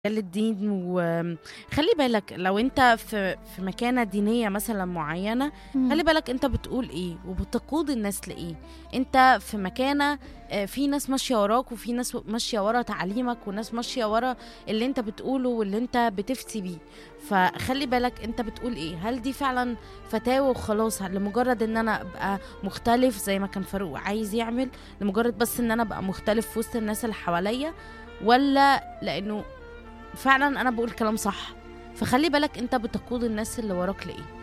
رجال الدين وخلي بالك لو انت في في مكانة دينية مثلا معينة خلي إمم. بالك انت بتقول ايه وبتقود الناس لايه انت في مكانة آه، في ناس ماشية وراك وفي ناس ماشية ورا تعليمك وناس ماشية ورا اللي انت بتقوله واللي انت بتفتي بيه فخلي بالك انت بتقول ايه هل دي فعلا فتاوى وخلاص لمجرد ان انا ابقى مختلف زي ما كان فاروق عايز يعمل لمجرد بس ان انا ابقى مختلف في وسط الناس اللي حواليا ولا لانه فعلا انا بقول كلام صح فخلي بالك انت بتقود الناس اللي وراك لايه